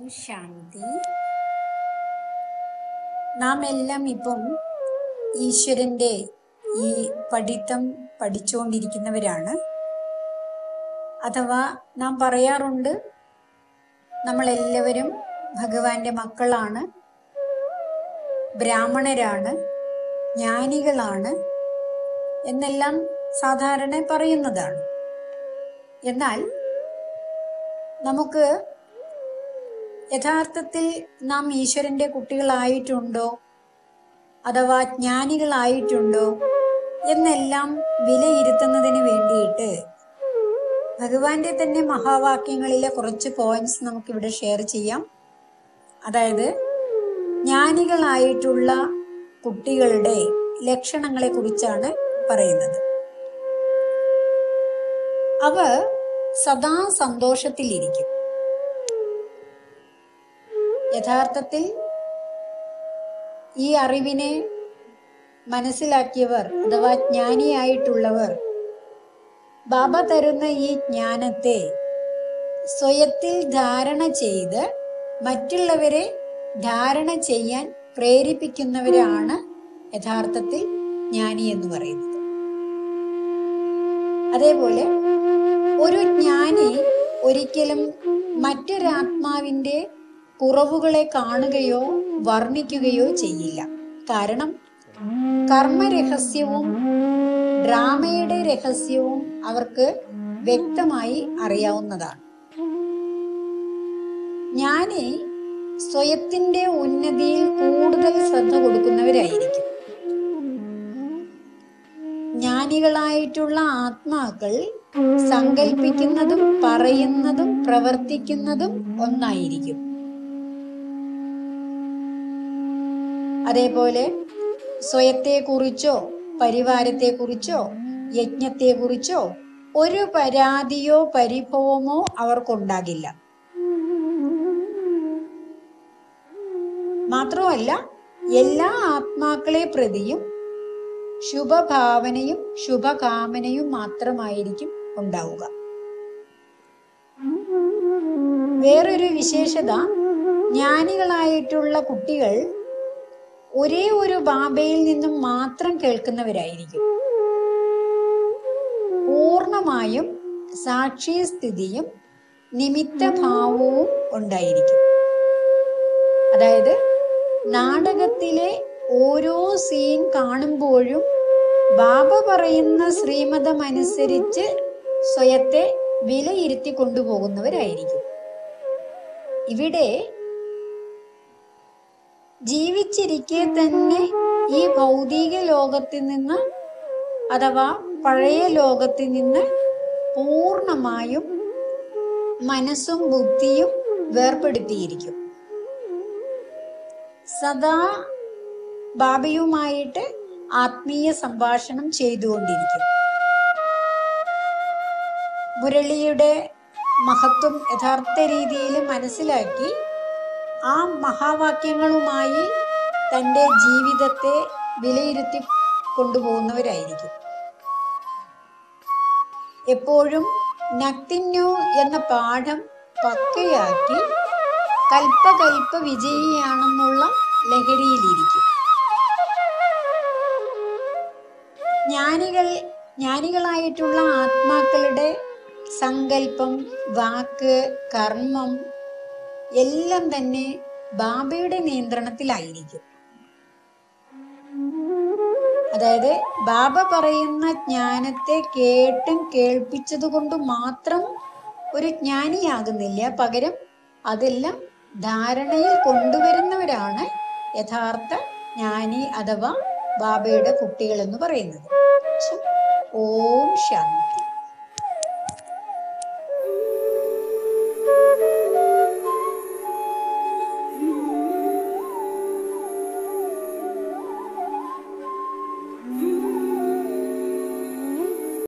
ശാന്തി നാം എല്ലാം ഇപ്പം ഈശ്വരന്റെ ഈ പഠിത്തം പഠിച്ചുകൊണ്ടിരിക്കുന്നവരാണ് അഥവാ നാം പറയാറുണ്ട് നമ്മളെല്ലാവരും ഭഗവാന്റെ മക്കളാണ് ബ്രാഹ്മണരാണ് ജ്ഞാനികളാണ് എന്നെല്ലാം സാധാരണ പറയുന്നതാണ് എന്നാൽ നമുക്ക് യഥാർത്ഥത്തിൽ നാം ഈശ്വരന്റെ കുട്ടികളായിട്ടുണ്ടോ അഥവാ ജ്ഞാനികളായിട്ടുണ്ടോ എന്നെല്ലാം വിലയിരുത്തുന്നതിന് വേണ്ടിയിട്ട് ഭഗവാന്റെ തന്നെ മഹാവാക്യങ്ങളിലെ കുറച്ച് പോയിന്റ്സ് നമുക്കിവിടെ ഷെയർ ചെയ്യാം അതായത് ജ്ഞാനികളായിട്ടുള്ള കുട്ടികളുടെ ലക്ഷണങ്ങളെ കുറിച്ചാണ് പറയുന്നത് അവർ സദാ സന്തോഷത്തിലിരിക്കും യഥാർത്ഥത്തിൽ ഈ അറിവിനെ മനസ്സിലാക്കിയവർ അഥവാ ജ്ഞാനിയായിട്ടുള്ളവർ ബാബ തരുന്ന ഈ ജ്ഞാനത്തെ സ്വയത്തിൽ ധാരണ ചെയ്ത് മറ്റുള്ളവരെ ധാരണ ചെയ്യാൻ പ്രേരിപ്പിക്കുന്നവരാണ് യഥാർത്ഥത്തിൽ ജ്ഞാനി എന്ന് പറയുന്നത് അതേപോലെ ഒരു ജ്ഞാനി ഒരിക്കലും മറ്റൊരാത്മാവിന്റെ കുറവുകളെ കാണുകയോ വർണ്ണിക്കുകയോ ചെയ്യില്ല കാരണം കർമ്മരഹസ്യവും ഡ്രാമയുടെ രഹസ്യവും അവർക്ക് വ്യക്തമായി അറിയാവുന്നതാണ് ഞാന് സ്വയത്തിന്റെ ഉന്നതിയിൽ കൂടുതൽ ശ്രദ്ധ കൊടുക്കുന്നവരായിരിക്കും ജ്ഞാനികളായിട്ടുള്ള ആത്മാക്കൾ സങ്കല്പിക്കുന്നതും പറയുന്നതും പ്രവർത്തിക്കുന്നതും ഒന്നായിരിക്കും അതേപോലെ സ്വയത്തെക്കുറിച്ചോ പരിവാരത്തെക്കുറിച്ചോ യജ്ഞത്തെക്കുറിച്ചോ ഒരു പരാതിയോ പരിഭവമോ അവർക്കുണ്ടാകില്ല മാത്രമല്ല എല്ലാ ആത്മാക്കളെ പ്രതിയും ശുഭഭാവനയും ശുഭകാമനയും മാത്രമായിരിക്കും ഉണ്ടാവുക വേറൊരു വിശേഷത ജ്ഞാനികളായിട്ടുള്ള കുട്ടികൾ ഒരേ ഒരു ബാബയിൽ നിന്നും മാത്രം കേൾക്കുന്നവരായിരിക്കും പൂർണമായും സാക്ഷിസ്ഥിതിയും നിമിത്തഭാവവും ഉണ്ടായിരിക്കും അതായത് നാടകത്തിലെ ഓരോ സീൻ കാണുമ്പോഴും ബാബ പറയുന്ന ശ്രീമതം അനുസരിച്ച് സ്വയത്തെ വിലയിരുത്തി കൊണ്ടുപോകുന്നവരായിരിക്കും ഇവിടെ ജീവിച്ചിരിക്കെ തന്നെ ഈ ഭൗതിക ലോകത്തിൽ നിന്ന് അഥവാ പഴയ ലോകത്തിൽ നിന്ന് പൂർണമായും മനസ്സും ബുദ്ധിയും വേർപ്പെടുത്തിയിരിക്കും സദാ ബാബയുമായിട്ട് ആത്മീയ സംഭാഷണം ചെയ്തുകൊണ്ടിരിക്കും മുരളിയുടെ മഹത്വം യഥാർത്ഥ രീതിയിൽ മനസ്സിലാക്കി ആ മഹാവാക്യങ്ങളുമായി തൻ്റെ ജീവിതത്തെ വിലയിരുത്തി കൊണ്ടുപോകുന്നവരായിരിക്കും എപ്പോഴും നക്തിന്യു എന്ന പാഠം പക്കയാക്കി കൽപ്പകൽപ്പ വിജയിയാണെന്നുള്ള ലഹരിയിലിരിക്കും ജ്ഞാനികൾ ജ്ഞാനികളായിട്ടുള്ള ആത്മാക്കളുടെ സങ്കല്പം വാക്ക് കർമ്മം എല്ലാം തന്നെ ബാബയുടെ നിയന്ത്രണത്തിലായിരിക്കും അതായത് ബാബ പറയുന്ന ജ്ഞാനത്തെ കേട്ടും കേൾപ്പിച്ചത് കൊണ്ട് മാത്രം ഒരു ജ്ഞാനിയാകുന്നില്ല പകരം അതെല്ലാം ധാരണയിൽ കൊണ്ടുവരുന്നവരാണ് യഥാർത്ഥ ജ്ഞാനി അഥവാ ബാബയുടെ കുട്ടികൾ എന്ന് പറയുന്നത് ഓം ശാന്തി